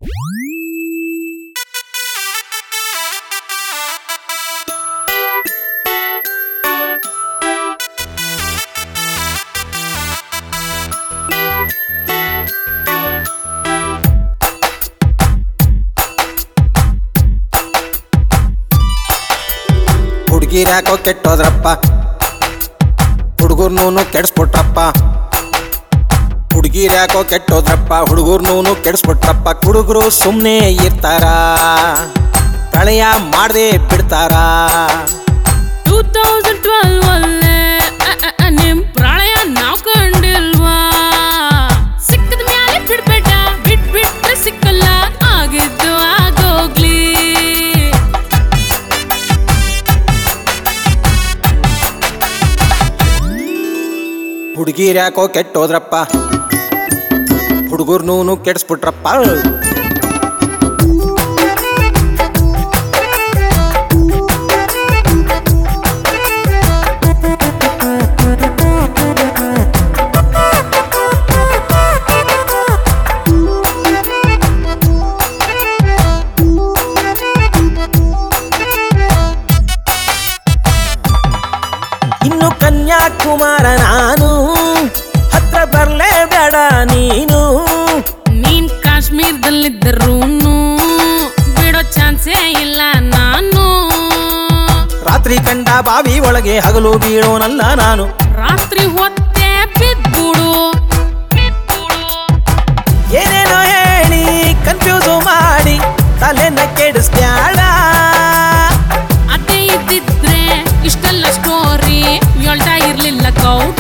ಹುಡುಗಿರ್ಯಾಕೋ ಕೆಟ್ಟೋದ್ರಪ್ಪ ಹುಡುಗರ್ನೂ ಕೆಡಿಸ್ಬಿಟ್ರಪ್ಪ ಹುಡುಗಿರ್ಯಾಕೋ ಕೆಟ್ಟೋದ್ರಪ್ಪ ಹುಡುಗರ್ನೂ ಕೆಡಿಸ್ಬಿಟ್ರಪ್ಪ ಹುಡುಗರು ಸುಮ್ಮನೆ ಇರ್ತಾರ ಪ್ರಳಯ ಮಾಡದೆ ಬಿಡ್ತಾರ ಟೂ ತೌಸಂಡ್ ಟ್ವೆಲ್ ಅಲ್ಲೇ ಅ, ಅ, ಅ, ನಿಮ್ ಪ್ರಳಯ ನಾವ್ ಕಂಡಿಲ್ವಾ ಸಿಕ್ಕದ ಮ್ಯಾಲೆ ಬಿಡ್ಬೇಡ ಬಿಟ್ ಬಿಟ್ರೆ ಸಿಕ್ಕಲ್ಲ ಆಗಿದ್ದು ಆಗೋಗ್ಲಿ ಹುಡುಗಿರ್ಯಾಕೋ ಕೆಟ್ಟೋದ್ರಪ್ಪ ಹುಡುಗರ್ನೂ ಕೆಡಿಸ್ಬಿಟ್ರಪ್ಪ ಇನ್ನು ಕನ್ಯಾಕುಮಾರ ನಾನು ಹತ್ರ ಬರ್ಲೇ ಬೇಡ ನೀನು ನೀನ್ ಕಾಶ್ಮೀರದಲ್ಲಿದ್ದರೂನು ಬಿಡೋ ಚಾನ್ಸೇ ಇಲ್ಲ ನಾನು ರಾತ್ರಿ ಕಂಡ ಬಾವಿ ಒಳಗೆ ಹಗಲು ಬೀಳೋನಲ್ಲ ನಾನು ರಾತ್ರಿ ಹೊತ್ತೆ ಬಿದ್ಬಿಡು ಏನೇನೋ ಹೇಳಿ ಕನ್ಫ್ಯೂಸು ಮಾಡಿ ತಲೆನ ಕೆಡಿಸ್ಬ್ಯಾಡ ಅದೇ ಇದ್ದಿದ್ರೆ ಇಷ್ಟೆಲ್ಲ ಸ್ಟೋರಿ ಹೇಳ್ತಾ ಇರ್ಲಿಲ್ಲ ಕೌಟ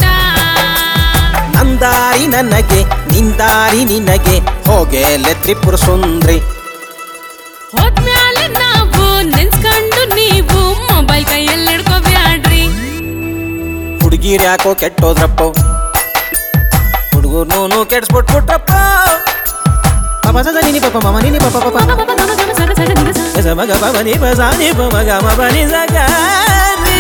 ನಂದಾರಿ ನನಗೆ ನಿಂದಾರಿ ನಿನಗೆ ಹೋಗೇಲೆ ತ್ರಿಪುರ ಸುಂದ್ರಿ ಹೋದ್ಮ್ಯಾಲೆ ನಾವು ನೆನ್ಸ್ಕೊಂಡು ನೀವು ಮೊಬೈಲ್ ಕೈಯಲ್ಲಿ ಹಿಡ್ಕೋಬ್ಯಾಡ್ರಿ ಹುಡುಗಿರ್ಯಾಕೋ ಕೆಟ್ಟೋದ್ರಪ್ಪ ಹುಡುಗರ್ನೂ ಕೆಡಿಸ್ಬಿಟ್ಬಿಟ್ರಪ್ಪ ಪಾಪ ಸದ ನಿನಿ ಪಾಪ ಮಮ ನಿನಿ ಪಾಪ ಪಾಪ ಸ ಮಗ ಪಮ ನಿ ಪ ಸ ನಿ ಪ ಮಗ ಮ ಪ ನಿ ಸ ಗ ರಿ.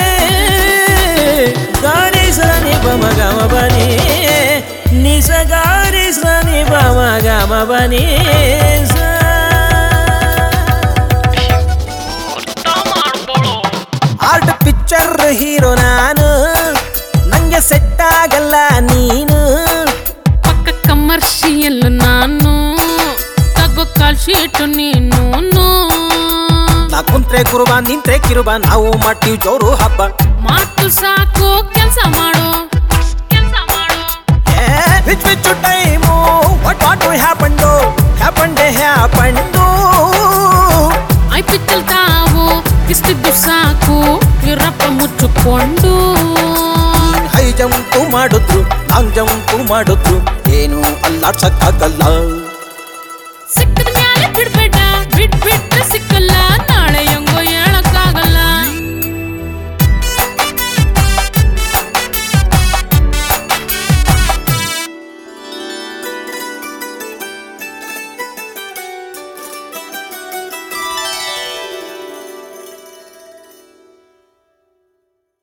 ಗ ರಿ ಸ ನಿ ಪ ಮ ಗ ಮ ಪ ನಿ. ನಿ ಸ ಗ ರಿ ಸ ನಿ ಪ ಮ ಗ ಮ ಪ ನಿ ಸ. ಆರ್ಟ್ ಪಿಕ್ಚರ್ ಹೀರೋ ನಾನು ನಂಗೆ ಸೆಟ್ ಆಗಲ್ಲ ನೀನು ಪಕ್ಕ ಕಮರ್ಷಿಯಲ್ ನಾನು ತಗೋ ಕಾಲ್ ಶೀಟು ನೀನು ನಾ ಕುಂತ್ರೆ ಕುರುಬ ನಿಂತ್ರೆ ಕಿರುಬ ನಾವು ಮಾಡ್ತೀವಿ ಜೋರು ಹಬ್ಬ ಮಾತು ಸಾಕು ಕೆಲ್ಸ ಮಾಡು ಕೆಲ್ಸ ಮಾಡು which which time what what happened happened happened I ಪಿಚ್ಚಲ್ ತಾವು ಕಿಸ್ತಿದ್ದು ಸಾಕು ಇರಪ್ಪ ಮುಚ್ಚಿಕೊಂಡು ಹೈ ಜಂಪು ಮಾಡಿದ್ರು ಲಾಂಗ್ ಜಂಪು ಮಾಡಿದ್ರು ಏನು ಅಲ್ಲಾಡ್ಸಕ್ಕಾಗಲ್ಲ ಸಿಕ್ಕದ ಮ್ಯಾಲೆ ಬಿಡ್ಬೇಡ ಬಿಟ್ ಬಿಟ್ರೆ ಸಿಕ್ಕಲ್ಲ ನಾ